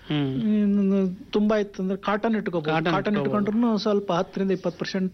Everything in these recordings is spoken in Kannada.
ಹ್ಮ್ ಇನ್ನು ತುಂಬಾ ಇತ್ತು ಅಂದ್ರೆ ಕಾಟನ್ ಇಟ್ಕೋಬಹುದು Cotton ಕಾಟನ್ ಇಟ್ಕೊಂಡ್ರು ಸ್ವಲ್ಪ ಹತ್ತರಿಂದ ಇಪ್ಪತ್ತು ಪರ್ಸೆಂಟ್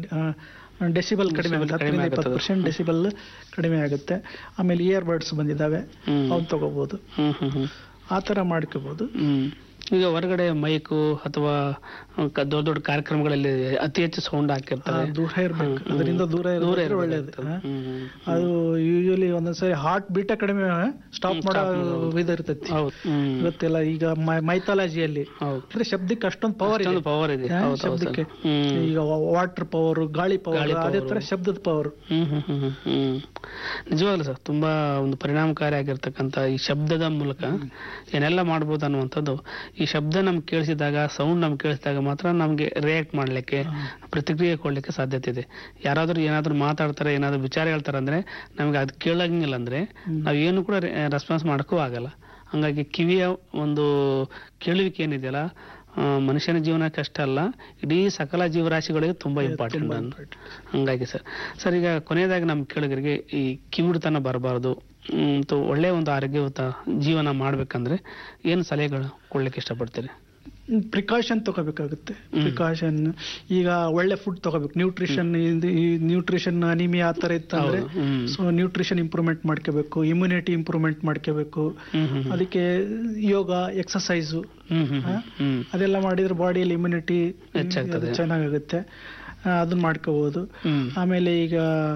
ಡೆಸಿಬಲ್ ಕಡಿಮೆ ಆಗುತ್ತೆ ಹತ್ತರಿಂದ ಇಪ್ಪತ್ತು ಪರ್ಸೆಂಟ್ ಡೆಸಿಬಲ್ ಕಡಿಮೆ ಆಗುತ್ತೆ ಆಮೇಲೆ ಇಯರ್ ಬಡ್ಸ್ ಬಂದಿದ್ದಾವೆ ಹ್ಮ್. ಅವ್ನು ತಗೋಬಹುದು ಹ್ಮ್ ಹ್ಮ್ ಹ್ಮ್ ಆ ತರ ಮಾಡ್ಕೋಬಹುದು ಹ್ಮ್ ಈಗ ಹೊರಗಡೆ ಮೈಕು ಅಥವಾ ಕ- ದೊಡ್ಡ ದೊಡ್ಡ ಕಾರ್ಯಕ್ರಮಗಳಲ್ಲಿ ಅತಿ ಹೆಚ್ಚು ಸೌಂಡ್ ಹಾಕಿರ್ತಾರೆ ದೂರ ಇರ್ಬೇಕು ಅದರಿಂದ ದೂರ ದೂರ ಇರೋದ್ರೆ ಇರ್ಬೇಕು ಒಳ್ಳೇದು ಅಂತ. ಹಾ. ಹ್ಮ್, ಹ್ಮ್. ಅದು ಯೂಶಲಿ ಒಂದೊಂದ್ಸರಿ ಹಾರ್ಟ್ ಬೀಟ ಕಡಿಮೆ ಸ್ಟಾಪ್ ಮಾಡೋ ಇದು ಇರ್ತೈತಿ ಹೌದು ಹ್ಮ್ ಗೊತ್ತಿಲ್ಲ ಈಗ ಮೈಥಾಲಜಿಯಲ್ಲಿ ಹೌದು ಅಂದ್ರೆ ಶಬ್ದಕ್ಕೆ ಅಷ್ಟೊಂದು ಪವರ್ ಇದೆ ಅಷ್ಟೊಂದು ಪವರ್ ಇದೆ ಹಾ, ಹೌದು ಹೌದು ಶಬ್ದಕ್ಕೆ ಸರ್. ಹ್ಮ್ ಈಗ ವಾಟರ್ ಪವರ್ ಗಾಳಿ ಪವರ್ ಗಾಳಿ ಅದೇ power. ತರ ಶಬ್ದದ ಪವರ್ ಹ್ಮ್ ಹ್ಮ್ ಹ್ಮ್ ಹ್ಮ್ ಹ್ಮ್ ನಿಜವಾಗ್ಲೂ ಸರ್ ತುಂಬಾ ಒಂದು ಪರಿಣಾಮಕಾರಿಯಾಗಿರ್ತಕ್ಕಂಥ ಈ ಶಬ್ದದ ಮೂಲಕ ಏನೆಲ್ಲ ಮಾಡ್ಬೋದು ಅನ್ನುವಂಥದ್ದು ಈ ಶಬ್ದ ನಮ್ಗೆ ಕೇಳಿಸಿದಾಗ ಸೌಂಡ್ ನಮ್ಗೆ ಕೇಳಿಸಿದಾಗ ಮಾತ್ರ ನಮ್ಗೆ ರಿಯಾಕ್ಟ್ ಮಾಡ್ಲಿಕ್ಕೆ ಪ್ರತಿಕ್ರಿಯೆ ಕೊಡ್ಲಿಕ್ಕೆ ಸಾಧ್ಯತೆ ಇದೆ ಯಾರಾದ್ರೂ ಏನಾದ್ರೂ ಮಾತಾಡ್ತಾರೆ ಏನಾದ್ರೂ ವಿಚಾರ ಹೇಳ್ತಾರೆ ಅಂದ್ರೆ ನಮ್ಗೆ ಅದು ಕೇಳಂಗಿಲ್ಲ ಅಂದ್ರೆ ನಾವ್ ಏನು ಕೂಡ ರೆಸ್ಪಾನ್ಸ್ ಮಾಡಕ್ಕೂ ಆಗಲ್ಲ ಹಂಗಾಗಿ ಕಿವಿಯ ಒಂದು ಕೇಳುವಿಕೆ ಏನಿದೆಯಲ್ಲ ಆ, ಮನುಷ್ಯನ ಜೀವನಕ್ಕೆ ಅಷ್ಟೇ ಅಲ್ಲ ಇಡೀ ಸಕಲ ಜೀವರಾಶಿಗಳಿಗೆ ತುಂಬಾ ಇಂಪಾರ್ಟೆಂಟ್ ಹಂಗಾಗಿ ಸರ್ ಸರ್ ಈಗ ಕೊನೆಯದಾಗಿ ನಮ್ಮ ಕೇಳುಗರಿಗೆ ಈ ಕಿವುಡುತನ ಬರಬಾರದು ಮತ್ತು ಒಳ್ಳೆಯ ಒಂದು ಆರೋಗ್ಯಯುತ ಜೀವನ ಮಾಡ್ಬೇಕಂದ್ರೆ ಏನು ಸಲಹೆಗಳು ಕೊಡ್ಲಿಕ್ಕೆ ಇಷ್ಟಪಡ್ತೀರಿ ಪ್ರಿಕಾಷನ್ ತಗೋಬೇಕಾಗುತ್ತೆ ಪ್ರಿಕಾಷನ್ ಈಗ ಒಳ್ಳೆ ಫುಡ್ ತಗೋಬೇಕು ನ್ಯೂಟ್ರಿಷನ್ ಈ ನ್ಯೂಟ್ರಿಷನ್ ಅನಿಮಿಯಾ ಆ ತರ ಇತ್ತಂದ್ರೆ ಹೌದು. ಹ್ಮ್. ಸೊ ನ್ಯೂಟ್ರಿಷನ್ ಇಂಪ್ರೂವ್ಮೆಂಟ್ ಮಾಡ್ಕೋಬೇಕು ಇಮ್ಯುನಿಟಿ ಇಂಪ್ರೂವ್ಮೆಂಟ್ ಮಾಡ್ಕೋಬೇಕು ಹ್ಮ್ ಹ್ಮ್ ಹ್ಮ್. ಅದಕ್ಕೆ ಯೋಗ ಎಕ್ಸಸೈಸು ಹ್ಮ್ ಹ್ಮ್ ಹ್ಮ್ ಹ್ಮ್ ಅದೆಲ್ಲ ಮಾಡಿದ್ರೆ ಬಾಡಿಯಲ್ಲಿ ಇಮ್ಯುನಿಟಿ ಹೆಚ್ಚಾಗ್ತದೆ. ಚೆನ್ನಾಗಾಗುತ್ತೆ ಆ, ಅದನ್ನ ಮಾಡ್ಕೋಬಹುದು ಹ್ಮ್ ಆಮೇಲೆ ಈಗ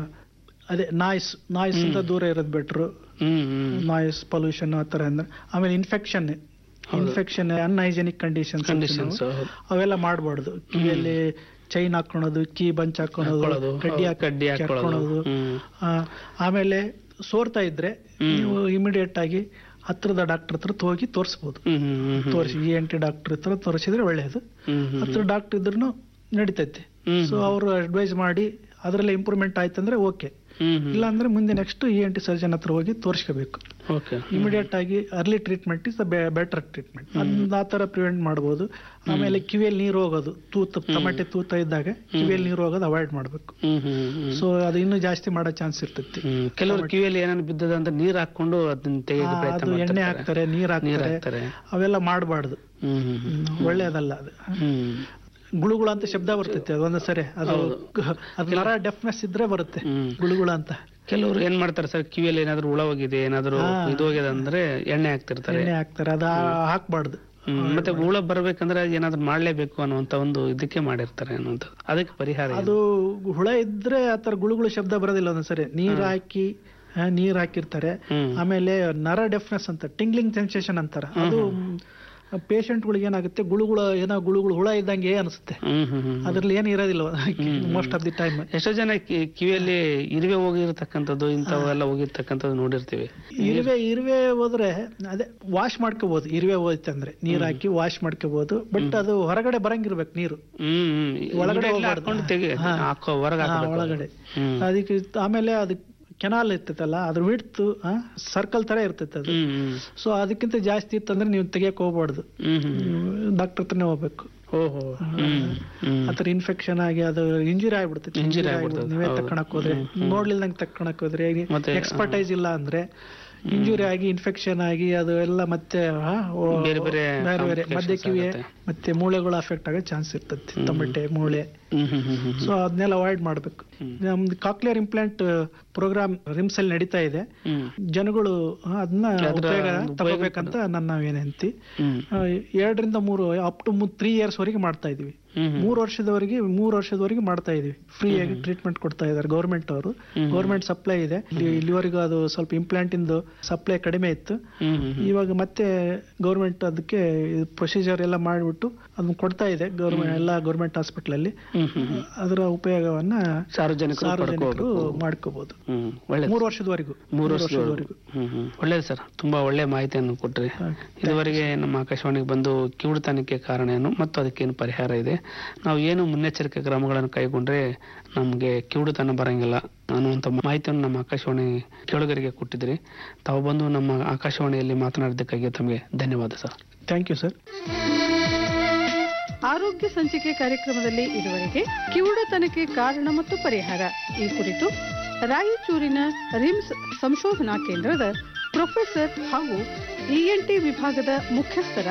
ಅದೇ ನಾಯ್ಸ್ ನಾಯ್ಸ್ ಇಂದ ದೂರ ಇರೋದು ಬೆಟ್ರು ಹ್ಮ್ ಹ್ಮ್ ನಾಯ್ಸ್ ಪೊಲ್ಯೂಷನ್ ಆ ತರ ಅಂದ್ರೆ ಆಮೇಲೆ infection infection unhygienic conditions conditions ಅವೆಲ್ಲ ಮಾಡಬಾರ್ದು ಕಿವಿಯಲ್ಲಿ ಚೈನ್ ಹಾಕೊಳೋದು ಕೀ ಬಂಚ್ ಹಾಕೊಳೋದು ಹಾಕೊಳ್ಳೋದು, ಕಡ್ಡಿ ಹೌದು, ಕಡ್ಡಿ ಹಾಕೊಳ್ಳೋದು. ಹಾಕೊಳ್ಳೋದು ಹ್ಮ್. ಆಮೇಲೆ ಸೋರ್ತಾ ಇದ್ರೆ ನೀವು ಇಮಿಡಿಯೇಟ್ ಆಗಿ ಹತ್ರದ ಡಾಕ್ಟರ್ ಹತ್ರ ಹೋಗಿ ತೋರಿಸ್ಬೋದು ಹ್ಮ್ ಹ್ಮ್ ಹ್ಮ್ ಹ್ಮ್ ತೋರಿಸಿ ಇ ಎನ್ ಟಿ ಡಾಕ್ಟರ್ ಹತ್ರ ತೋರಿಸಿದ್ರೆ ಒಳ್ಳೆಯದು ಹ್ಮ್ ಹ್ಮ್ ಹತ್ರ ಡಾಕ್ಟರ್ ಇದ್ರೂ ನಡೀತೈತೆ ಹ್ಮ್ ಸೊ ಅವರು ಅಡ್ವೈಸ್ ಮಾಡಿ ಅದರಲ್ಲಿ ಇಂಪ್ರೂವ್ಮೆಂಟ್ ಆಯ್ತಂದ್ರೆ ಓಕೆ ಹ್ಮ್ ಹ್ಮ್ ಇಲ್ಲ ಅಂದ್ರೆ ಮುಂದೆ next E N T surgeon ಹತ್ರ ಹೋಗಿ ತೋರಿಸ್ಕೋಬೇಕು ಓಕೆ ಇಮಿಡಿಯೇಟ್ ಆಗಿ early treatment is better treatment ಅದನ್ನ ಆ ತರ ಪ್ರಿವೆಂಟ್ ಮಾಡಬಹುದು ಆಮೇಲೆ ಕಿವಿಯಲ್ಲಿ ನೀರು ಹೋಗೋದು ತೂತ ಟಮಟೆ ತೂತ ಇದ್ದಾಗ ಕಿವಿಯಲ್ಲಿ ನೀರು ಹೋಗೋದು ಅವಾಯ್ಡ್ ಮಾಡಬೇಕು ಹ್ಮ್ ಹ್ಮ್ ಹ್ಮ್ ಸೊ ಅದು ಇನ್ನೂ ಜಾಸ್ತಿ ಮಾಡೋ ಚಾನ್ಸ್ ಇರ್ತೈತಿ ಹ್ಮ್ ಕೆಲವರು ಕಿವಿಯಲ್ಲಿ ಏನಾದ್ರು ಬಿದ್ದದ ಅಂತ ನೀರ್ ಹಾಕೊಂಡು ಅದನ್ನ ತೆಗೆಯಕ್ಕೆ ಆ, ಪ್ರಯತ್ನ ಅದು ಎಣ್ಣೆ ಮಾಡ್ತಾರೆ ಹಾಕ್ತಾರೆ ನೀರ್ ನೀರ್ ಹಾಕ್ತಾರೆ ಹಾಕ್ತಾರೆ ಅವೆಲ್ಲ ಮಾಡಬಾರ್ದು ಹ್ಮ್ ಹ್ಮ್ ಹ್ಮ್ ಒಳ್ಳೇದಲ್ಲ ಅದು ಹ್ಮ್ ಗುಳುಗುಳ ಅಂತ ಶಬ್ದ ಬರ್ತೈತೆ ಅದು ಒಂದ್ ಸರಿ ಅದು ಅದು ನರ ಡೆಫ್ನೆಸ್ ಇದ್ರೆ ಬರುತ್ತೆ ಹ್ಮ್ ಗುಳುಗುಳ ಅಂತ ಕೆಲವರು ಏನ್ ಮಾಡ್ತಾರೆ ಸರ್ ಕಿವಿಯಲ್ಲಿ ಏನಾದ್ರು ಹುಳ ಹೋಗಿದೆ ಏನಾದ್ರು ಇದು ಹೋಗಿದೆ ಅಂದ್ರೆ ಎಣ್ಣೆ ಹಾಕ್ತಿರ್ತಾರೆ ಎಣ್ಣೆ ಹಾಕ್ತಾರೆ ಅದು ಹಾಕ್ಬಾರ್ದು ಹ್ಮ್, ಮತ್ತೆ ಹುಳ ಬರ್ಬೇಕಂದ್ರೆ ಏನಾದ್ರು ಮಾಡ್ಲೇಬೇಕು ಅನ್ನುವಂತ ಒಂದು ಇದಕ್ಕೆ ಮಾಡಿರ್ತಾರೆ ಅನ್ನುವಂಥದ್ದು ಅದಕ್ಕೆ ಪರಿಹಾರ ಏನು? ಅದು ಹುಳ ಇದ್ರೆ ಆತರ ಗುಳುಗುಳು ಶಬ್ದ ಬರೋದಿಲ್ಲ ಒಂದೊಂದ್ಸರಿ ನೀರ್ ಹಾಕಿ ಆ, ನೀರ್ ಹಾಕಿರ್ತಾರೆ ಹ್ಮ್ ಆಮೇಲೆ ನರ ಡೆಫ್ನೆಸ್ ಅಂತ ಟಿಂಗ್ಲಿಂಗ್ ಸೆನ್ಸೇಷನ್ ಅಂತಾರ ಅದು ಪೇಷಂಟ್ ಗಳಿಗೆ ಏನಾಗುತ್ತೆ ಗುಳುಗುಳ ಏನೋ ಗುಳುಗುಳು ಹುಳ ಇದ್ದಂಗೆ ಅನಿಸುತ್ತೆ ಹ್ಮ್ ಹ್ಮ್ ಹ್ಮ್ ಅದ್ರಲ್ಲಿ ಏನು ಇರೋದಿಲ್ಲ ಮೋಸ್ಟ್ ಆಫ್ ದಿ ಟೈಮ್ ಎಷ್ಟೋ ಜನ ಕಿ- ಕಿವಿಯಲ್ಲಿ ಇರುವೆ ಹೋಗಿರ್ತಕ್ಕಂಥದ್ದು ಇಂಥವೆಲ್ಲ ಹೋಗಿರ್ತಕ್ಕಂಥದ್ದು ನೋಡಿರ್ತೀವಿ ಇರುವೆ ಇರುವೆ ಹೋದ್ರೆ ಅದೇ ವಾಶ್ ಮಾಡ್ಕೋಬಹುದು ಇರುವೆ ಹೋಯ್ತಂದ್ರೆ ನೀರ್ ಹಾಕಿ ವಾಶ್ ಮಾಡ್ಕೋಬಹುದು ಬಟ್ ಅದು ಹೊರಗಡೆ ಬರಂಗಿರ್ಬೇಕು ನೀರು ಹ್ಮ್ ಹ್ಮ್ ಒಳಗಡೆ ಇಮಿಡಿಯೇಟ್ಲಿ ಹೋಗ್ಬಾರ್ದು. ಹಾಕೊಂಡು ತೆಗಿ ಹಾ. ಹಾಕೋ ಹೊರಗೆ ಹಾ, ಹಾಕಬೇಕು ಒಳಗಡೆ ಹ್ಮ್ ಅದಕ್ಕೆ ಆಮೇಲೆ ಅದು ಕೆನಾಲ್ ಇರ್ತೈತಲ್ಲ ಅದ್ರ ವಿಡ್ತು ಸರ್ಕಲ್ ತರ ಇರ್ತೈತೆ ಅದು ಹ್ಮ್ ಹ್ಮ್ ಸೊ ಅದಕ್ಕಿಂತ ಜಾಸ್ತಿ ಇತ್ತಂದ್ರೆ ನೀವು ತೆಗಿಯಕ್ ಹೋಗ್ಬಾರ್ದು ಹ್ಮ್ ಹ್ಮ್ ಡಾಕ್ಟರ್ ಹತ್ರನೇ ಹೋಗ್ಬೇಕು ಓಹೋ ಹ್ಮ್ ಹ್ಮ್ ಆತರ ಇನ್ಫೆಕ್ಷನ್ ಆಗಿ ಅದು ಇಂಜುರಿ ಆಗ್ಬಿಡ್ತೈತೆ Injury Injury ಆಗ್ಬಿಡ್ತದೆ, ಆಗ್ಬಿಡ್ತದೆ. ನೀವೇ ಹೌದು. ತಕ್ಕಣಕ್ ಹೋದ್ರೆ ನೋಡ್ಲಿಲ್ದಂಗೆ ತಕ್ಕಣಕ್ ಹೋದ್ರೆ ಮತ್ತೆ, ಎಕ್ಸ್ಪರ್ಟೈಸ್ ಇಲ್ಲ ಅಂದ್ರೆ ಇಂಜುರಿ ಆಗಿ ಇನ್ಫೆಕ್ಷನ್ ಆಗಿ ಅದು ಎಲ್ಲ ಮತ್ತೆ ಆ, ಓ, ಬೇರೆ ಬೇರೆ ಬೇರೆ ಬೇರೆ ಮಧ್ಯ complications ಕಿವಿ ಆಗುತ್ತೆ. ಮತ್ತೆ ಮೂಳೆಗಳು ಅಫೆಕ್ಟ್ ಆಗೋ ಚಾನ್ಸ್ ಇರ್ತೈತಿ ತಮಟೆ ಮೂಳೆ ಹ್ಮ್ ಹ್ಮ್ ಹ್ಮ್ ಹ್ಮ್ ಸೊ ಅದನ್ನೆಲ್ಲ ಅವಾಯ್ಡ್ ಮಾಡ್ಬೇಕು ನಮ್ದು ಕಾಕ್ಲಿಯರ್ ಇಂಪ್ಲಾಂಟ್ ಪ್ರೋಗ್ರಾಮ್ ರಿಮ್ಸ್ ಅಲ್ಲಿ ನಡೀತಾ ಇದೆ ಹ್ಮ್ ಜನಗಳು ಆ, ಅದನ್ನ ಅದ್ರ ಉಪಯೋಗ ಉಪಯೋಗ ತಗೋಬೇಕಂತ ನನ್ನ ವಿನಂತಿ ಹ್ಮ್ ಆ, ಎರಡರಿಂದ ಮೂರು ಅಪ್ ಟು ತ್ರೀ ಇಯರ್ಸ್ ವರೆಗೆ ಮಾಡ್ತಾ ಇದೀವಿ ಹ್ಮ್ ಹ್ಮ್ ಮೂರು ವರ್ಷದವರೆಗೆ ಮೂರು ವರ್ಷದವರೆಗೆ ಮಾಡ್ತಾ ಇದೀವಿ ಫ್ರೀ ಆಗಿ ಟ್ರೀಟ್ಮೆಂಟ್ ಕೊಡ್ತಾ ಇದ್ದಾರೆ ಗೌರ್ಮೆಂಟ್ ಅವರು ಗೌರ್ಮೆಂಟ್ ಸಪ್ಲೈ ಇದೆ ಇಲ್ಲಿ- ಇಲ್ಲಿವರೆಗೂ ಅದು ಸ್ವಲ್ಪ ಇಂಪ್ಲಾಂಟ್ ಇಂದು ಸಪ್ಲೈ ಕಡಿಮೆ ಇತ್ತು ಹ್ಮ್ ಹ್ಮ್ ಇವಾಗ ಮತ್ತೆ ಗೌರ್ಮೆಂಟ್ ಅದಕ್ಕೆ ಪ್ರೊಸೀಜರ್ ಎಲ್ಲ ಮಾಡಿಬಿಟ್ಟು ಅದನ್ನ ಕೊಡ್ತಾ ಇದೆ ಗೌರ್ಮೆಂಟ್ ಎಲ್ಲ ಗೌರ್ಮೆಂಟ್ ಹಾಸ್ಪಿಟಲ್ ಅಲ್ಲಿ ಹ್ಮ್ ಹ್ಮ್ ಹ್ಮ್ ಅದರ ಉಪಯೋಗವನ್ನ ಸಾರ್ವಜನಿಕರು ಸಾರ್ವಜನಿಕರು ಪಡ್ಕೋಬೇಕು ಮಾಡ್ಕೋಬಹುದು ಹ್ಮ್ ಒಳ್ಳೆ ಮೂರು ವರ್ಷದವರೆಗೂ ಮೂರು ವರ್ಷದವರೆಗೂ ಹ್ಮ್ ಹ್ಮ್ ಒಳ್ಳೇದು ಸರ್ ತುಂಬಾ ಒಳ್ಳೆ ಮಾಹಿತಿಯನ್ನು ಕೊಟ್ರಿ ಇದುವರೆಗೆ ನಮ್ಮ ಆಕಾಶವಾಣಿಗೆ ಬಂದು ಕಿವುಡುತನಕ್ಕೆ ಕಾರಣ ಏನು ಮತ್ತು ಅದಕ್ಕೇನು ಪರಿಹಾರ ಇದೆ ನಾವು ಏನು ಮುನ್ನೆಚ್ಚರಿಕೆ ಕ್ರಮಗಳನ್ನು ಕೈಗೊಂಡ್ರೆ ನಮಗೆ ಕಿವುಡುತನ ಬರಂಗಿಲ್ಲ ಅನ್ನುವಂಥ ಮಾಹಿತಿಯನ್ನು ನಮ್ಮ ಆಕಾಶವಾಣಿ ಕೇಳುಗರಿಗೆ ಕೊಟ್ಟಿದ್ರಿ ತಾವು ಬಂದು ನಮ್ಮ ಆಕಾಶವಾಣಿಯಲ್ಲಿ ಮಾತನಾಡಿದ್ದಕ್ಕಾಗಿ ತಮಗೆ ಧನ್ಯವಾದ ಸರ್ ಥ್ಯಾಂಕ್ ಯು ಸರ್ ಆರೋಗ್ಯ ಸಂಚಿಕೆ ಕಾರ್ಯಕ್ರಮದಲ್ಲಿ ಇದುವರೆಗೆ ಕಿವುಡತನಕ್ಕೆ ಕಾರಣ ಮತ್ತು ಪರಿಹಾರ ಈ ಕುರಿತು ರಾಯಚೂರಿನ ರಿಮ್ಸ್ ಸಂಶೋಧನಾ ಕೇಂದ್ರದ ಪ್ರೊಫೆಸರ್ ಹಾಗೂ ಇಎನ್ಟಿ ವಿಭಾಗದ ಮುಖ್ಯಸ್ಥರ